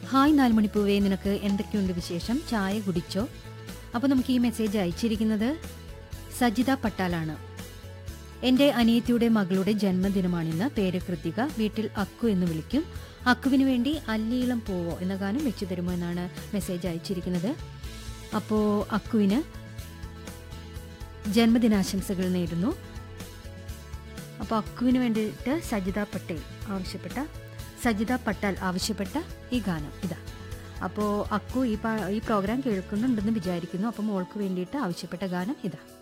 hi നാലുമണിപ്പൂവേ നിനക്ക് എന്തൊക്കെയുണ്ട് വിശേഷം ചായ കുടിച്ചോ അപ്പോൾ നമുക്ക് ഈ മെസ്സേജ് അയച്ചിരിക്കുന്നത് സജിത പട്ടാലാണ് എൻ്റെ അനിയത്തിയുടെ മകളുടെ ജന്മദിനമാണിന്ന് പേര് കൃതിക വീട്ടിൽ അക്കു എന്ന് വിളിക്കും അക്കുവിന് വേണ്ടി അല്ലീളം പോവോ എന്ന ഗാനം വെച്ചു തരുമോ എന്നാണ് മെസ്സേജ് അയച്ചിരിക്കുന്നത് അപ്പോൾ അക്കുവിന് ജന്മദിനാശംസകൾ നേരുന്നു അപ്പോൾ അക്കുവിന് വേണ്ടിയിട്ട് സജിത പട്ടേൽ ആവശ്യപ്പെട്ട സജിത പട്ടാൽ ആവശ്യപ്പെട്ട ഈ ഗാനം ഇതാ അപ്പോൾ അക്കു ഈ പാ- ഈ പ്രോഗ്രാം കേൾക്കുന്നുണ്ടെന്ന് വിചാരിക്കുന്നു അപ്പോൾ മോൾക്ക് വേണ്ടിയിട്ട് ആവശ്യപ്പെട്ട ഗാനം ഇതാ